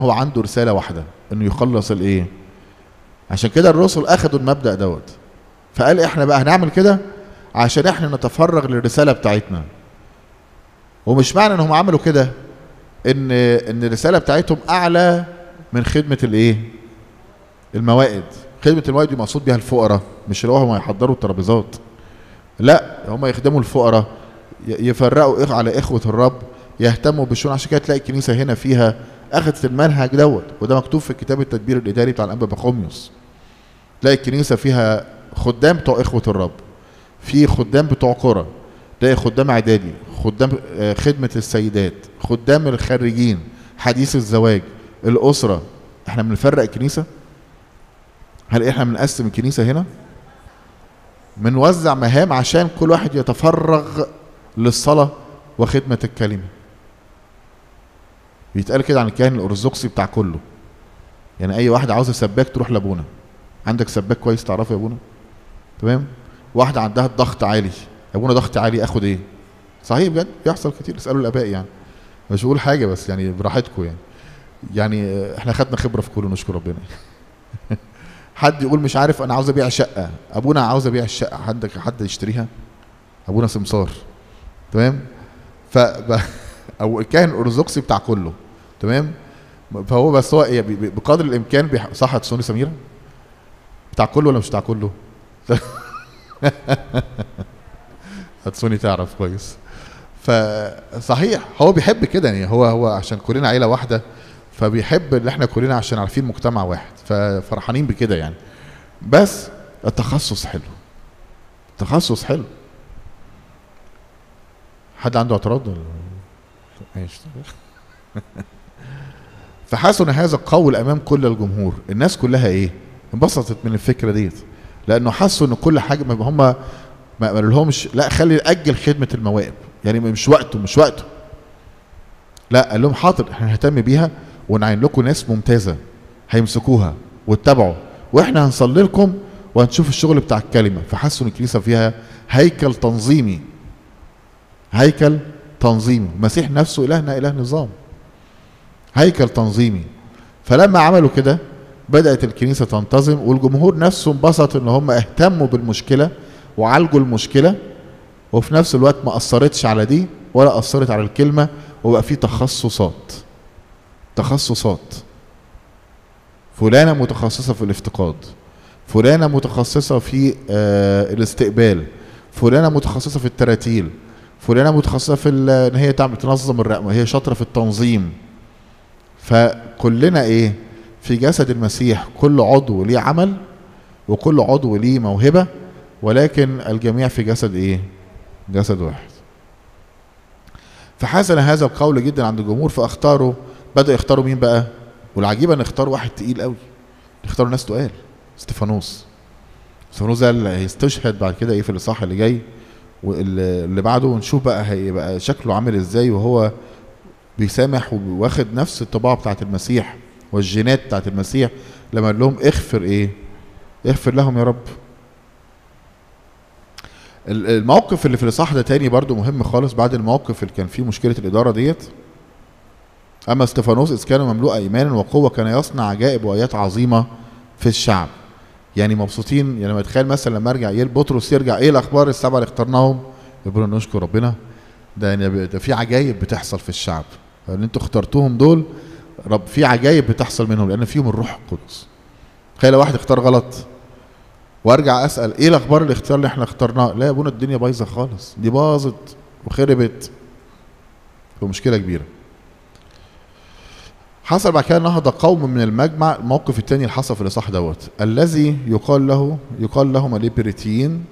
هو عنده رساله واحده انه يخلص الايه عشان كده الرسل اخذوا المبدا دوت فقال احنا بقى هنعمل كده عشان احنا نتفرغ للرساله بتاعتنا ومش معنى انهم عملوا كده ان ان الرساله بتاعتهم اعلى من خدمه الايه الموائد خدمه الموائد دي مقصود بيها الفقراء مش اللي هم يحضروا الترابيزات لا هم يخدموا الفقراء ي- يفرقوا إخ على اخوه الرب يهتموا بالشؤون عشان كده تلاقي الكنيسه هنا فيها اخذت المنهج دوت وده مكتوب في كتاب التدبير الاداري بتاع الانبا بخوميوس تلاقي الكنيسه فيها خدام بتوع اخوه الرب في خدام بتوع قرى تلاقي خدام اعدادي خدام آه، خدمه السيدات خدام الخريجين حديث الزواج الاسره احنا بنفرق الكنيسه هل احنا بنقسم الكنيسه هنا بنوزع مهام عشان كل واحد يتفرغ للصلاه وخدمه الكلمه بيتقال كده عن الكاهن الارثوذكسي بتاع كله يعني اي واحد عاوز سباك تروح لابونا عندك سباك كويس تعرفه يا ابونا تمام واحده عندها الضغط عالي يا ابونا ضغط عالي اخد ايه صحيح بجد بيحصل كتير اسالوا الاباء يعني مش بقول حاجه بس يعني براحتكم يعني يعني آه، احنا خدنا خبره في كله نشكر ربنا حد يقول مش عارف انا عاوز ابيع شقه ابونا عاوز ابيع الشقه عندك حد يشتريها ابونا سمسار تمام ف او الكاهن الارثوذكسي بتاع كله تمام فهو بس هو إيه، بي- بي- بقدر الامكان بيح... صح هتسوني سميره بتاع كله ولا مش بتاع كله هتسوني تعرف كويس فصحيح هو بيحب كده يعني هو هو عشان كلنا عيله واحده فبيحب ان احنا كلنا عشان عارفين مجتمع واحد ففرحانين بكده يعني بس التخصص حلو التخصص حلو حد عنده اعتراض ولا ماشي فحسن هذا القول امام كل الجمهور الناس كلها ايه انبسطت من الفكره ديت لانه حسوا ان كل حاجه ما هم ما قالوا لهمش لا خلي اجل خدمه المواهب يعني مش وقته مش وقته لا قال لهم حاضر احنا هنهتم بيها ونعين لكم ناس ممتازه هيمسكوها واتبعوا واحنا هنصلي لكم وهنشوف الشغل بتاع الكلمه فحسوا ان الكنيسه فيها هيكل تنظيمي هيكل تنظيمي المسيح نفسه الهنا اله نظام هيكل تنظيمي فلما عملوا كده بدات الكنيسه تنتظم والجمهور نفسه انبسط ان هم اهتموا بالمشكله وعالجوا المشكله وفي نفس الوقت ما اثرتش على دي ولا اثرت على الكلمه وبقى في تخصصات تخصصات فلانه متخصصه في الافتقاد فلانه متخصصه في آه الاستقبال فلانه متخصصه في التراتيل فلانه متخصصه في ال- ان هي تعمل تنظم الرقمه هي شاطره في التنظيم فكلنا ايه في جسد المسيح كل عضو ليه عمل وكل عضو ليه موهبه ولكن الجميع في جسد ايه جسد واحد فحسن هذا القول جدا عند الجمهور فاختاروا بدأوا يختاروا مين بقى والعجيبه ان اختاروا واحد تقيل قوي اختاروا ناس تقال استفانوس استفانوس ده اللي هيستشهد بعد كده ايه في الاصحاح اللي جاي واللي بعده ونشوف بقى هيبقى شكله عامل ازاي وهو بيسامح واخد نفس الطباع بتاعت المسيح والجينات بتاعت المسيح لما قال لهم اغفر ايه اغفر لهم يا رب ال- الموقف اللي في الاصحاح ده تاني برضو مهم خالص بعد الموقف اللي كان فيه مشكله الاداره ديت اما استفانوس اذ كان مملوء ايمانا وقوه كان يصنع عجائب وايات عظيمه في الشعب يعني مبسوطين يعني لما تخيل مثلا لما ارجع يل بطرس يرجع ايه الاخبار السبعه اللي اخترناهم يقولوا نشكر ربنا ده يعني ده في عجائب بتحصل في الشعب اللي انتوا اخترتوهم دول رب في عجائب بتحصل منهم لان فيهم الروح القدس تخيل واحد اختار غلط وارجع اسال ايه الاخبار الاختيار اللي احنا اخترناه لا يا ابونا الدنيا بايظه خالص دي باظت وخربت ومشكله كبيره حصل بعد كده نهض قوم من المجمع الموقف الثاني اللي حصل في الاصحاح دوت الذي يقال له يقال لهم الابريتيين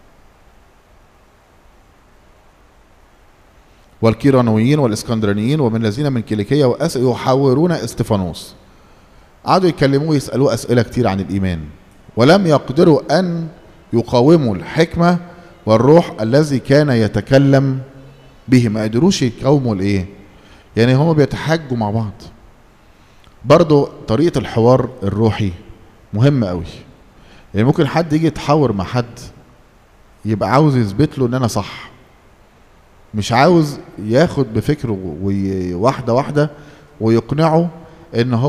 والكيرانويين والاسكندرانيين ومن الذين من كيليكيه واسيا يحاورون استفانوس قعدوا يكلموه يسالوه اسئله كتير عن الايمان ولم يقدروا ان يقاوموا الحكمه والروح الذي كان يتكلم به ما قدروش يقاوموا الايه يعني هما بيتحاجوا مع بعض برضو طريقه الحوار الروحي مهمه قوي يعني ممكن حد يجي يتحاور مع حد يبقى عاوز يثبت له ان انا صح مش عاوز ياخد بفكره وي- واحده واحده ويقنعه ان هو